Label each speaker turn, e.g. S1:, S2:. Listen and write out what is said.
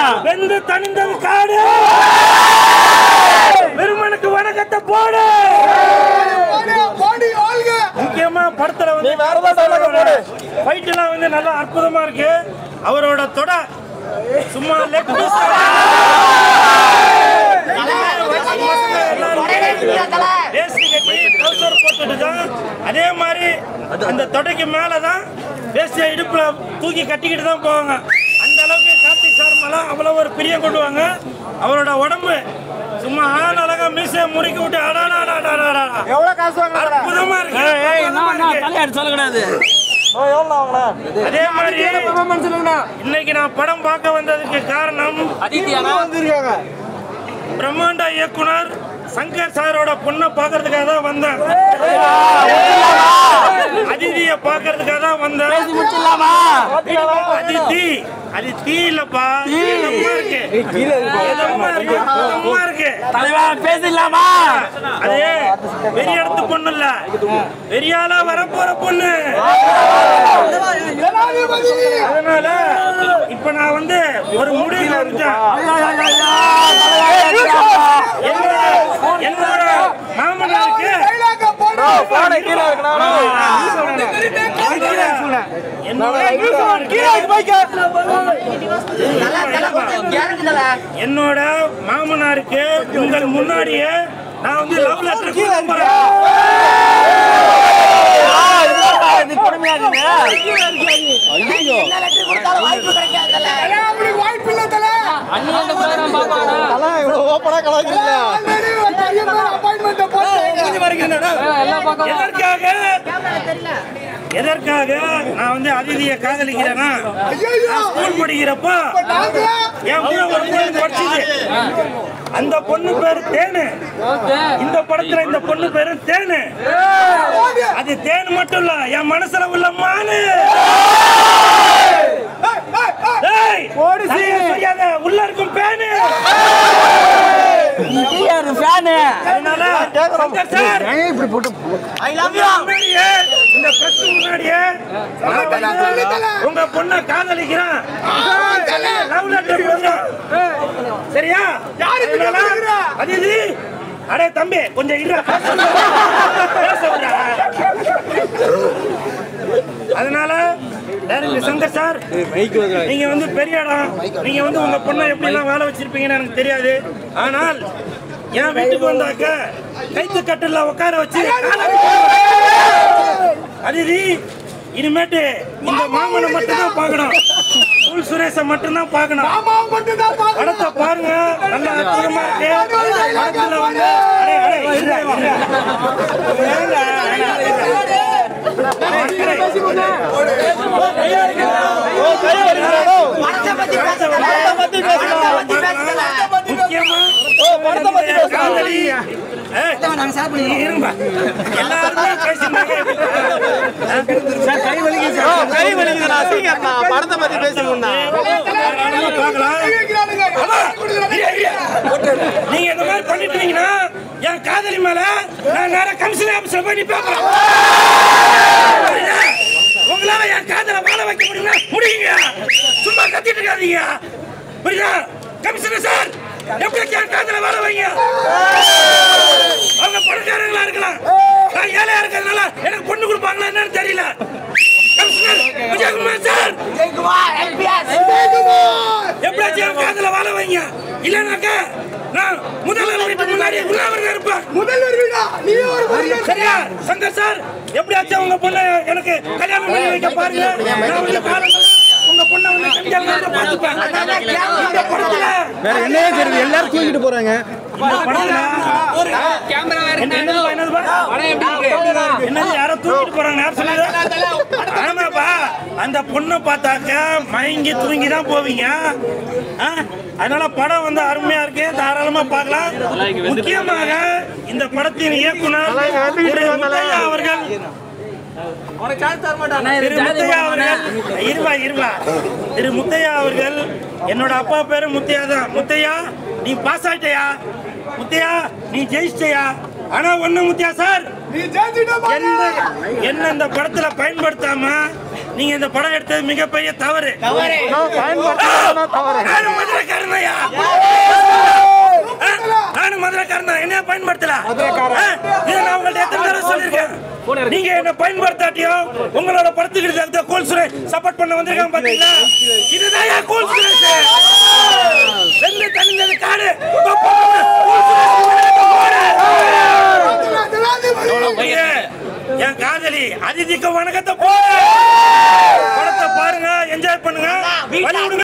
S1: வெந்து தணிந்தது காடு பெருமனுக்கு வணக்கத்தை போடு முக்கியமா படத்துல வந்து ஃபைட் எல்லாம் வந்து நல்லா அற்புதமா இருக்கு அவரோட தொட சும்மா லெக் பீஸ் வேஷ்டி கட்டி ட்ரௌசர் போட்டுட்டு தான் அதே மாதிரி அந்த தொடைக்கு மேல தான் வேஷ்டியை இடுப்புல தூக்கி கட்டிக்கிட்டு தான் போவாங்க அந்த அளவுக்கு கார்த்திக் சார் மேல அவ்வளவு ஒரு பிரியம் கொண்டுவாங்க அவரோட உடம்பு சும்மா ஆள் அழகா மீசையை முறுக்கி விட்டு அடாடாடாடாடா
S2: எவ்வளவு காசு வாங்குறாங்க
S1: அற்புதமா இருக்கு அற்புதமா இருக்கு.
S3: தலையாடு சொல்லக்கூடாது
S2: எவ்வளவு வாங்கினா
S1: அதே மாதிரி இன்னைக்கு நான் படம் பார்க்க வந்ததுக்கு காரணம்
S3: அதித்தியானா
S2: வந்திருக்காங்க
S1: பிரம்மாண்ட இயக்குனர் சங்கர் சாரோட பொண்ணை பார்க்கறதுக்காக தான் வந்தேன் அதிதிய பார்க்கறதுக்காக தான் வந்தேன்
S3: முடிச்சிடலாமா
S1: அதிதி அது தீ இல்லப்பா இதமா இருக்கு இதமா இருக்கு இதமா இருக்கு
S3: தலைவா பேசிடலாமா
S1: அது பெரிய இடத்து பொண்ணு இல்ல பெரியாளா வரப்போற பொண்ணு அதனால இப்ப நான் வந்து ஒரு முடிவு வந்துட்டேன் என்னோட என்னோட மாமனாருக்கு
S2: பானை கீழே
S1: என்னோட என்னோட மாமனாருக்கு உங்கள் முன்னாடியே நான் வந்து லவ் லெட்டர் கொடுக்க போறேன்
S2: தலை இவ்வளவு ஓப்பனா கலாய்க்கிறீங்க
S1: எதற்காக எதற்காக நான் வந்து அதிதியை காதலிக்கிறேன்னா நான் ஸ்கூல் படிக்கிறப்போ என் கூட ஒரு பொண்ணு படிச்சுது அந்த பொண்ணு பேரு தேனு இந்த படத்துல இந்த பொண்ணு பேரு தேனு அது தேன் மட்டும் இல்ல என் மனசுல உள்ள மானு டேய், தயவு செய்யாத, உள்ள இருக்கும் பேனு அதனால சங்கர் சார் முன்னாடியே, இந்த press முன்னாடியே நான் வந்து உங்க பொண்ணை காதலிக்கிறேன் லவ் லெட்டர் கொடுக்குறேன் சரியா அதனால, அதிதி அடே தம்பி கொஞ்சம் இரு பேச விடுடா. அதனால டைரக்டர் சங்கர் சார் நீங்க வந்து பெரிய இடம் நீங்க வந்து உங்க பொண்ணை எப்படி எல்லாம் வேலை வச்சிருப்பீங்கன்னு எனக்கு தெரியாது ஆனால் என் வீட்டுக்கு வந்தாக்க கைத்து கட்டில உட்கார வச்சு அதிதி இனிமேட்டு இந்த மாமனை மட்டும் தான் பார்க்கணும் உள் சுரேஷை மட்டும் தான் பார்க்கணும் படத்தை பாருங்க நல்ல அற்புதமா இருக்கு படத்துல வந்து அடே, அடே, இருடா, இருடா. வேண்டா, வேண்டா, இருடா. முக்கியமா காதலி ஏய், இருங்க. எல்லாருமே பேசினாங்க.
S2: படத்தை பத்தி பேசணும்னா
S1: தாராளமா பார்க்கலாம். ஆமா, இரு, இரு. நீங்க இந்த மாதிரி பண்ணிட்டு இருந்தீங்கன்னா என் காதலி மேல நான் நேரா கமிஷன் ஆபீஸ்ல போய் நிப்பேன் புரியுதா? உங்களால என் காதல வாழ வைக்க முடியுமா முடியுங்க சும்மா கத்திட்டு இருக்காதீங்க புரியுதா கமிஷனர் சார் எப்படி என் காதல வாழ வைங்க அவங்க பணக்காரங்களா இருக்கலாம் நான் ஏழையா இருக்கிறதுனால எனக்கு பொண்ணு கொடுப்பாங்களா என்னன்னு தெரியல கமிஷனர் விஜயகுமார் சார் எப்படியாச்சும் என் காதல வாழ வைங்க இல்லைனாக்கா நான் முதல்வர் வீட்டு முன்னாடி உள்ளவர் இருப்பேன் சரியா சங்கர் சார் எப்படியாச்சும் உங்க பொண்ணை எனக்கு கல்யாணம் பண்ணி வைக்க பாருங்க நான் வந்து காலமெல்லாம் உங்க பொண்ணை வந்து கல்யாணம் பண்ணி பார்த்துப்பேன் இந்த படத்துல
S2: வேற என்னையே தெரியுது எல்லாரும் தூக்கிட்டு போறாங்க
S1: இந்த படத்துல என்ன- என்னதுப்பா, என்னதுப்பா? என்னது யாரோ தூக்கிட்டு போறாங்க யார் சொன்னது ஆமாப்பா அந்த பொண்ணை பார்த்தாக்க மயங்கி தூங்கி தான் போவீங்க ஆ? அதனால படம் வந்து அருமையா இருக்கு தாராளமா பார்க்கலாம் முக்கியமாக இந்த படத்தின் இயக்குனர் திரு முத்தையா அவர்கள் திரு முத்தையா அவர்கள் இருவா இருவா திரு முத்தையா அவர்கள் என்னோட அப்பா பேரு முத்தையா தான் முத்தையா நீ பாஸ் ஆயிட்டயா முத்தையா நீ ஜெயிச்சிட்டயா ஆனா ஒண்ணு முத்தையா சார் என்ன என்ன இந்த படத்துல பயன்படுத்தாம நீங்க இந்த படம் எடுத்தது மிகப்பெரிய தவறு
S2: பயன்படுத்தா தவறு
S1: நானும் மதுரைக்காரன் நீங்க என்ன பயன்படுத்தாட்டியும் உங்களோட படத்துக்கு தகுந்த கோல் சுரேஷ் சப்போர்ட் பண்ண வந்திருக்காங்க பாத்தீங்களா இதுதான் என் கோல் சுரேஷ் வெள்ளை தனிந்தது காடு உங்க பொண்ணு கோல் சுரேஷ் போடு. பையன், என் காதலி அதிதிக்கு வணக்கத்தை போடு படத்தை பாருங்க என்ஜாய் பண்ணுங்க வழி விடுங்க